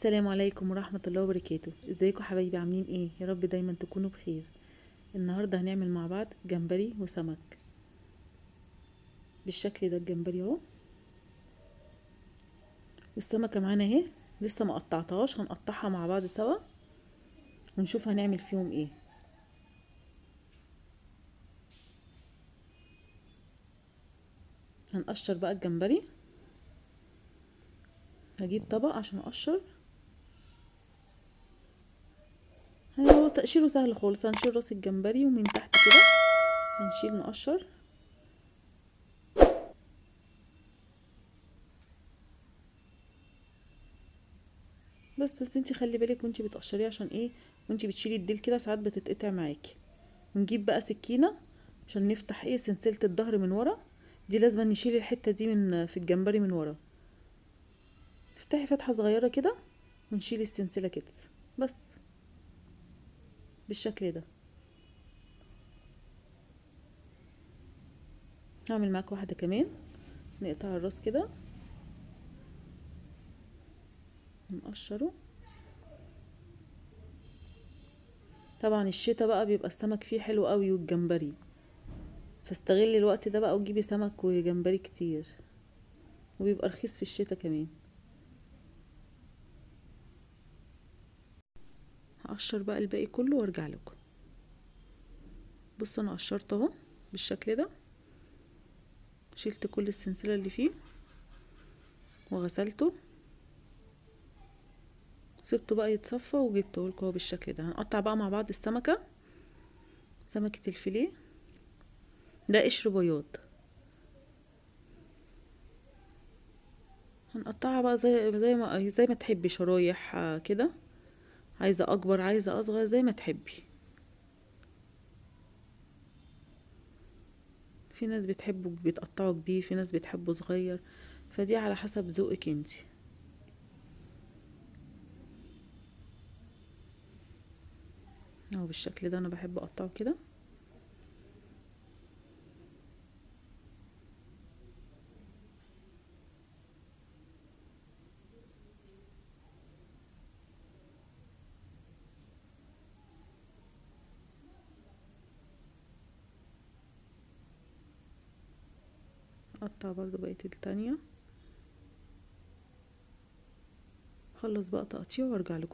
السلام عليكم ورحمة الله وبركاته ازيكم حبايبي عاملين ايه يا رب دايما تكونوا بخير النهاردة هنعمل مع بعض جمبري وسمك بالشكل ده الجمبري اهو والسمكة معانا اهي لسه ما قطعتهاش هنقطعها مع بعض سوا ونشوف هنعمل فيهم ايه هنقشر بقى الجمبري هجيب طبق عشان اقشر هو تقشيره سهل خالص هنشيل راس الجمبري ومن تحت كده هنشيل نقشر بس بس انتي خلي بالك وانتي بتقشريه عشان ايه وانتي بتشيلي الديل كده ساعات بتتقطع معاكي ونجيب بقى سكينه عشان نفتح ايه سلسله الظهر من ورا دي لازم نشيل الحته دي من في الجمبري من ورا تفتحي فتحه صغيره كده ونشيل السلسله كده بس بالشكل ده هعمل معاك واحده كمان نقطع الراس كده نقشره طبعا الشتا بقى بيبقى السمك فيه حلو قوي والجمبري فاستغلي الوقت ده بقى وجيبي سمك وجمبري كتير وبيبقى رخيص في الشتا كمان هقشر بقى الباقي كله وارجع لكم بصوا انا قشرت اهو بالشكل ده شلت كل السلسله اللي فيه وغسلته سبته بقى يتصفى وجبته لكم اهو بالشكل ده هنقطع بقى مع بعض السمكه سمكه الفيليه ده قشر بياض هنقطعها بقى زي زي ما زي ما تحبي شرايح كده عايزه اكبر عايزه اصغر زي ما تحبي في ناس بتحبه بتقطعه كبير في ناس بتحبه صغير فدي على حسب ذوقك انتي اهو بالشكل ده انا بحب اقطعه كده اقطع برضو بقية التانية خلص بقى تقطيع وارجع لكم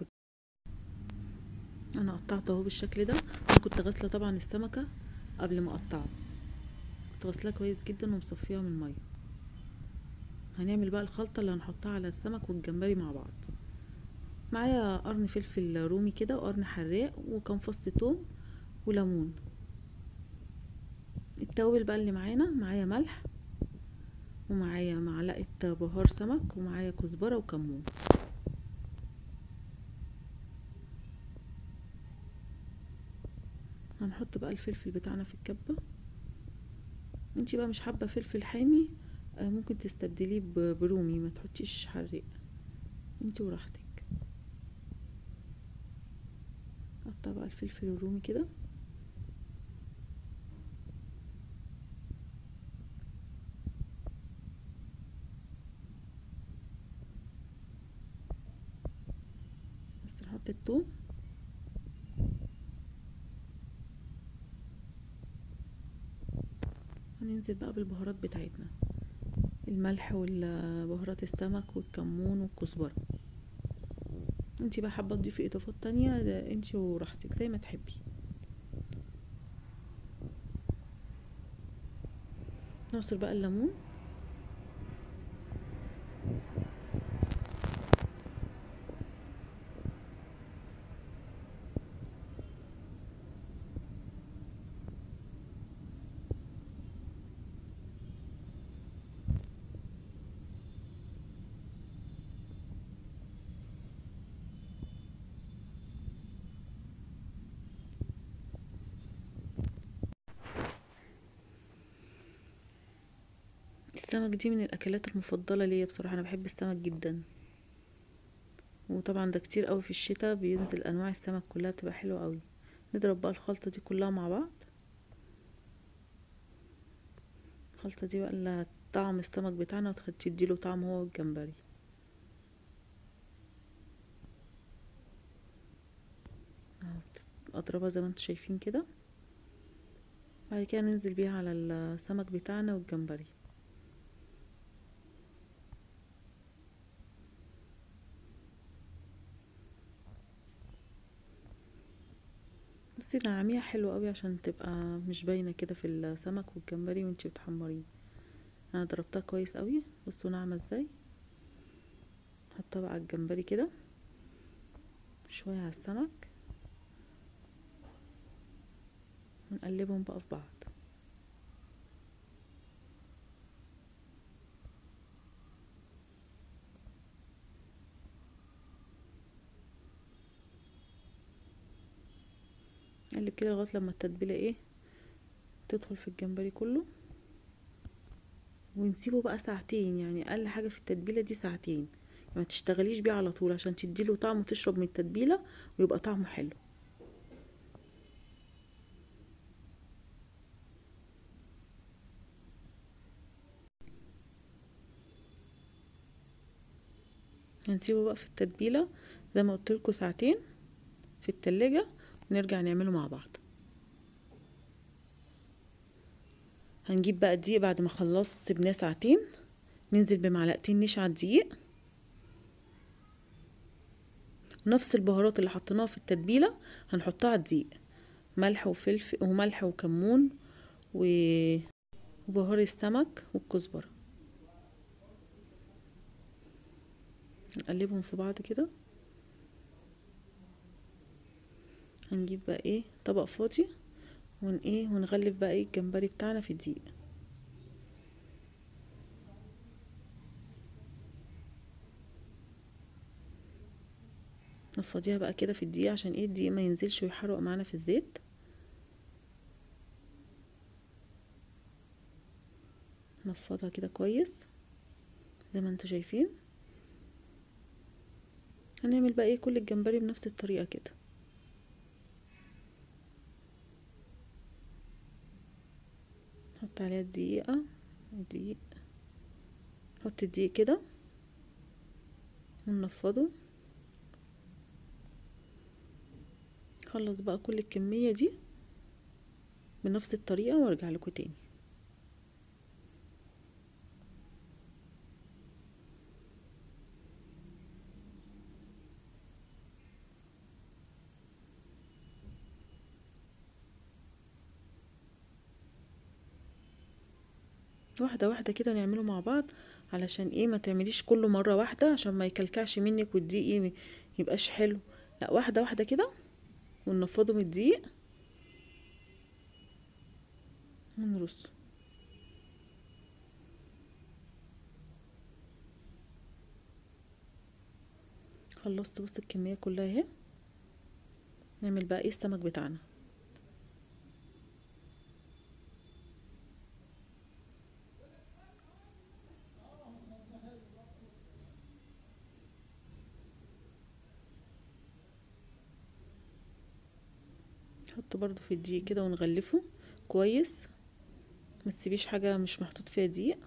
انا قطعت اهو بالشكل ده انا كنت غاسله طبعا السمكه قبل ما اقطعه كنت غاسلاها كويس جدا ومصفيها من الميه هنعمل بقى الخلطه اللي هنحطها على السمك والجمبري مع بعض معايا قرن فلفل رومي كده وقرن حراق وكام فص توم وليمون التوابل بقى اللي معانا معايا ملح ومعايا معلقه بهار سمك ومعايا كزبره وكمون هنحط بقى الفلفل بتاعنا في الكبة انتي بقى مش حابة فلفل حامي ممكن تستبدليه برومي ما تحطيش حراق انتي وراحتك قطع بقى الفلفل الرومي كده بس نحط الثوم هننزل بقى بالبهارات بتاعتنا الملح والبهارات السمك والكمون والكزبرة انتي بقى حابة تضيفي اضافات تانية ده انتي وراحتك زي ما تحبي نعصر بقى الليمون السمك دي من الاكلات المفضله ليا بصراحه انا بحب السمك جدا وطبعا ده كتير قوي في الشتاء بينزل انواع السمك كلها بتبقى حلوه قوي نضرب بقى الخلطه دي كلها مع بعض الخلطه دي بقى اللي طعم السمك بتاعنا وتديله طعم هو والجمبري هنضربها زي ما انتم شايفين كده بعد كده ننزل بيها على السمك بتاعنا والجمبري بصي نعميها حلو قوي عشان تبقى مش باينه كده في السمك والجمبري وانتي بتحمريه انا ضربتها كويس قوي بصوا ناعمه ازاي حطها بقى على الجمبري كده شويه على السمك ونقلبهم بقى في بعض نقلب كده لغايه لما التتبيله ايه تدخل في الجمبري كله ونسيبه بقى ساعتين يعني اقل حاجه في التتبيله دي ساعتين يعني ما تشتغليش بيه على طول عشان تديله طعم وتشرب من التتبيله ويبقى طعمه حلو هنسيبه بقى في التتبيله زي ما قلت لكم ساعتين في التلاجة ونرجع نعمله مع بعض هنجيب بقى الدقيق بعد ما خلصت سيبناه ساعتين ننزل بمعلقتين نشا على الدقيق نفس البهارات اللي حطيناها في التتبيله هنحطها على الدقيق ملح وفلفل وملح وكمون و... وبهار السمك والكزبره نقلبهم في بعض كده هنجيب بقى ايه طبق فاضي ون ايه ونغلف بقى ايه الجمبري بتاعنا في الدقيق نفضيها بقى كده في الدقيق عشان ايه الدقيق ما ينزلش ويحرق معانا في الزيت نفضها كده كويس زي ما انتوا شايفين هنعمل بقى ايه كل الجمبري بنفس الطريقة كده نحط عليها دقيقة دقيق نحط الدقيق كده وننفضه خلص بقى كل الكمية دي بنفس الطريقة وارجع لكم تاني واحدة واحدة كده نعمله مع بعض علشان ايه ما تعمليش كله مرة واحدة عشان ما يكلكعش منك والدقيق يبقاش حلو لا واحدة واحدة كده وننفضه من الدقيق ونرصه خلصت بص الكمية كلها اهي نعمل بقى ايه السمك بتاعنا نحطه برضو في الدقيق كده ونغلفه كويس ما تسيبيش حاجة مش محطوط فيها دقيق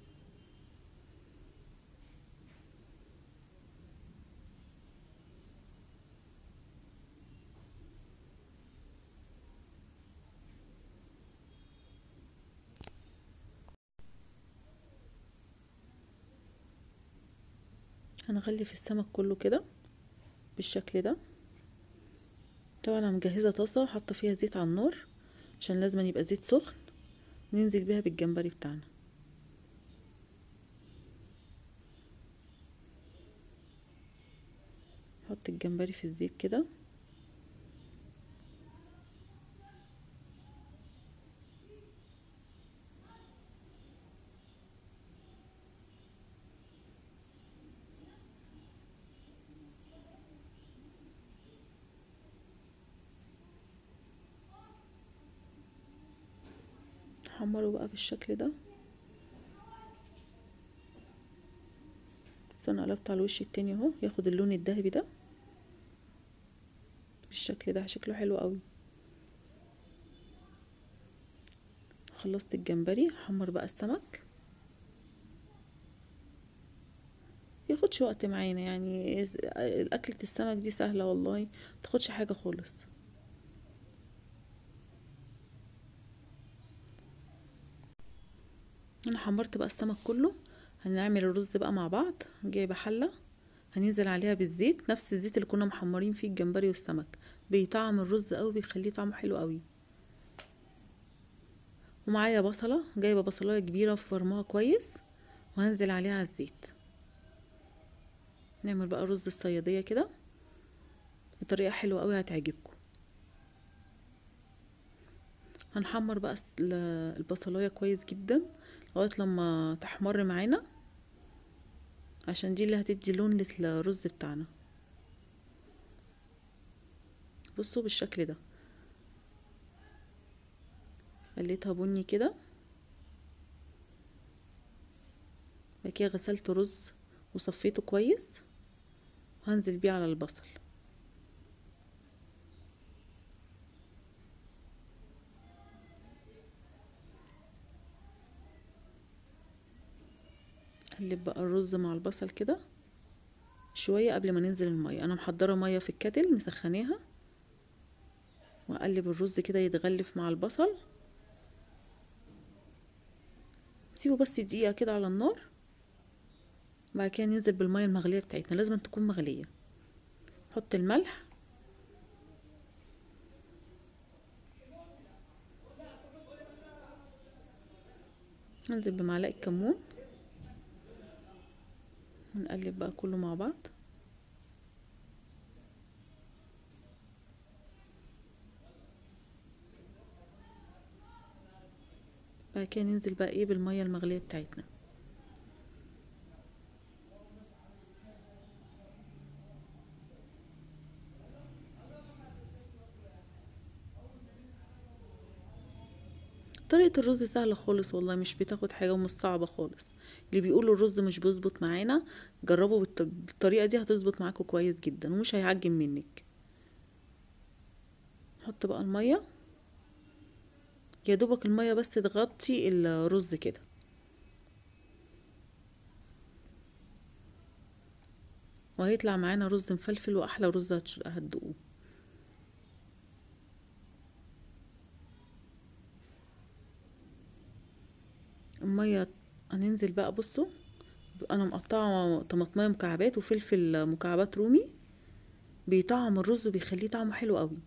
هنغلف السمك كله كده بالشكل ده طبعا انا مجهزه طاسه وحاطه فيها زيت على النار عشان لازم يبقى زيت سخن ننزل بيها بالجمبري بتاعنا نحط الجمبري في الزيت كده نحمره بقى بالشكل ده بس انا قلبت على الوش التاني اهو ياخد اللون الذهبي ده بالشكل ده شكله حلو قوي خلصت الجمبري حمر بقى السمك ياخدش وقت معانا يعني اكلة السمك دي سهلة والله متاخدش حاجة خالص انا حمرت بقى السمك كله هنعمل الرز بقى مع بعض جايبه حله هننزل عليها بالزيت نفس الزيت اللي كنا محمرين فيه الجمبري والسمك بيطعم الرز قوي بيخليه طعمه حلو قوي ومعايا بصله جايبه بصلايه كبيره فرموها كويس وهنزل عليها على الزيت نعمل بقى رز الصياديه كده بطريقه حلوه قوي هتعجبكم هنحمر بقى البصلايه كويس جدا لغايه لما تحمر معانا عشان دي اللي هتدي لون للرز بتاعنا بصوا بالشكل ده خليتها بني كده بعد كده غسلت رز وصفيته كويس وهنزل بيه على البصل اقلب بقى الرز مع البصل كده شويه قبل ما ننزل الميه انا محضره ميه في الكتل مسخناها واقلب الرز كده يتغلف مع البصل سيبه بس دقيقه كده على النار بعد كده ننزل بالميه المغليه بتاعتنا لازم تكون مغليه نحط الملح ننزل بمعلقه كمون نقلب بقى كله مع بعض بعد كده ننزل بقى ايه بالميه المغليه بتاعتنا طريقة الرز سهلة خالص والله مش بتاخد حاجة ومش صعبة خالص اللي بيقولوا الرز مش بيظبط معانا جربوا بالطريقة دي هتظبط معاكم كويس جدا ومش هيعجن منك نحط بقى المية يا دوبك المية بس تغطي الرز كده وهيطلع معانا رز مفلفل واحلى رز هتدوقوه المية هننزل بقى بصوا انا مقطعه طماطمايه مكعبات وفلفل مكعبات رومي بيطعم الرز وبيخليه طعمه حلو قوي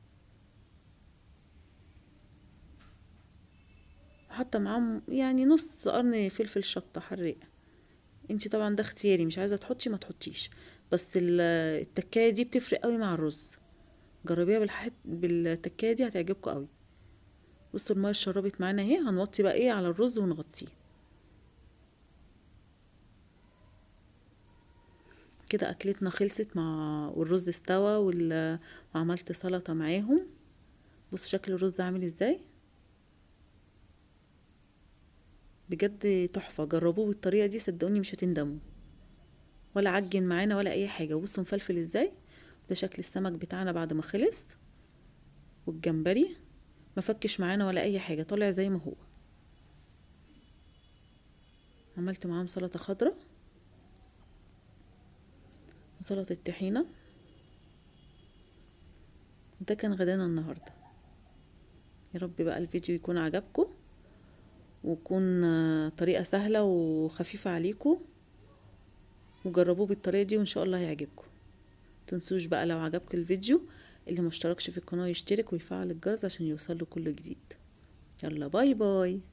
حتى معاهم يعني نص قرن فلفل شطه حراق انتي طبعا ده اختياري مش عايزه تحطي ما تحطيش بس التكايه دي بتفرق قوي مع الرز جربيها بالحت بالتكايه دي هتعجبكم قوي بصوا الميه اتشربت معانا اهي هنوطي بقى ايه على الرز ونغطيه كده اكلتنا خلصت مع والرز استوى وال... وعملت سلطه معاهم بصوا شكل الرز عامل ازاي بجد تحفه جربوه بالطريقه دي صدقوني مش هتندموا ولا عجن معانا ولا اي حاجه بصوا مفلفل ازاي ده شكل السمك بتاعنا بعد ما خلص والجمبري ما فكش معانا ولا اي حاجه طالع زي ما هو عملت معاهم سلطه خضراء وسلطه الطحينه ده كان غدانا النهارده يا رب بقى الفيديو يكون عجبكم ويكون طريقه سهله وخفيفه عليكم وجربوه بالطريقه دي وان شاء الله هيعجبكم تنسوش بقى لو عجبك الفيديو اللي مشتركش في القناه يشترك ويفعل الجرس عشان يوصله كل جديد يلا باي باي